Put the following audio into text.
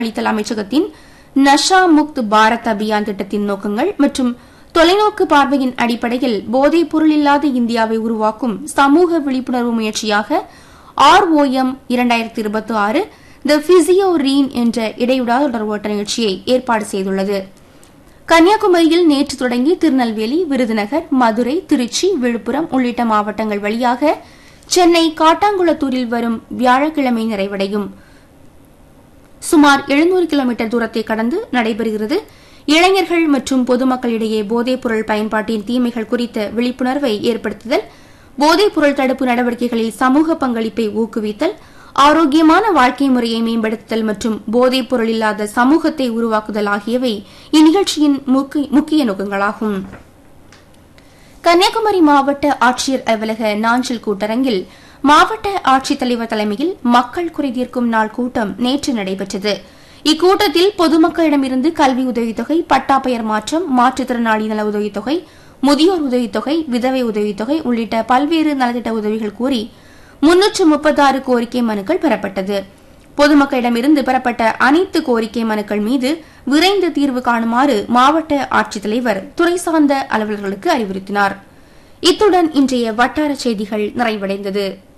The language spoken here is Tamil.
அளித்தல் அமைச்சகத்தின் நஷா முக்த் பாரத் அபியான் திட்டத்தின் நோக்கங்கள் மற்றும் தொலைநோக்கு பார்வையின் அடிப்படையில் போதைப் பொருள் இல்லாத இந்தியாவை உருவாக்கும் சமூக விழிப்புணர்வு முயற்சியாக ஆர்ஓஎம் இரண்டாயிரத்தி இருபத்தி ஆறு த பிசியோ ரீன் என்ற இடைவிடா தொடர்போட்ட நிகழ்ச்சியை ஏற்பாடு செய்துள்ளது கன்னியாகுமரியில் நேற்று தொடங்கி திருநெல்வேலி விருதுநகர் மதுரை திருச்சி விழுப்புரம் உள்ளிட்ட மாவட்டங்கள் வழியாக சென்னை காட்டாங்குளத்தூரில் வரும் வியாழக்கிழமை நிறைவடையும் சுமார் எழுநூறு கிலோமீட்டர் தூரத்தை கடந்து நடைபெறுகிறது இளைஞர்கள் மற்றும் பொதுமக்களிடையே போதைப் பொருள் பயன்பாட்டின் தீமைகள் குறித்த விழிப்புணர்வை ஏற்படுத்துதல் போதைப் பொருள் தடுப்பு நடவடிக்கைகளில் சமூக பங்களிப்பை ஊக்குவித்தல் ஆரோக்கியமான வாழ்க்கை முறையை மேம்படுத்துதல் மற்றும் போதைப் பொருள் இல்லாத சமூகத்தை உருவாக்குதல் ஆகியவை இந்நிகழ்ச்சியின் முக்கிய நோக்கங்களாகும் கன்னியாகுமரி மாவட்ட ஆட்சியர் அலுவலக நாஞ்சில் கூட்டரங்கில் மாவட்ட ஆட்சித்தலைவர் தலைமையில் மக்கள் குறைதீர்க்கும் நாள் கூட்டம் நேற்று நடைபெற்றது இக்கூட்டத்தில் பொதுமக்களிடமிருந்து கல்வி உதவித்தொகை பட்டா பெயர் மாற்றம் மாற்றுத்திறனாளி நல உதவித்தொகை முதியோர் உதவித்தொகை விதவை உதவித்தொகை உள்ளிட்ட பல்வேறு நலத்திட்ட உதவிகள் கூறி முன்னூற்று முப்பத்தாறு கோரிக்கை மனுக்கள் பெறப்பட்டது பொதுமக்களிடமிருந்து பெறப்பட்ட அனைத்து கோரிக்கை மனுக்கள் மீது விரைந்து தீர்வு காணுமாறு மாவட்ட ஆட்சித்தலைவர் துறை சார்ந்த அலுவலர்களுக்கு அறிவுறுத்தினார் இத்துடன் இன்றைய வட்டார செய்திகள் நிறைவடைந்தது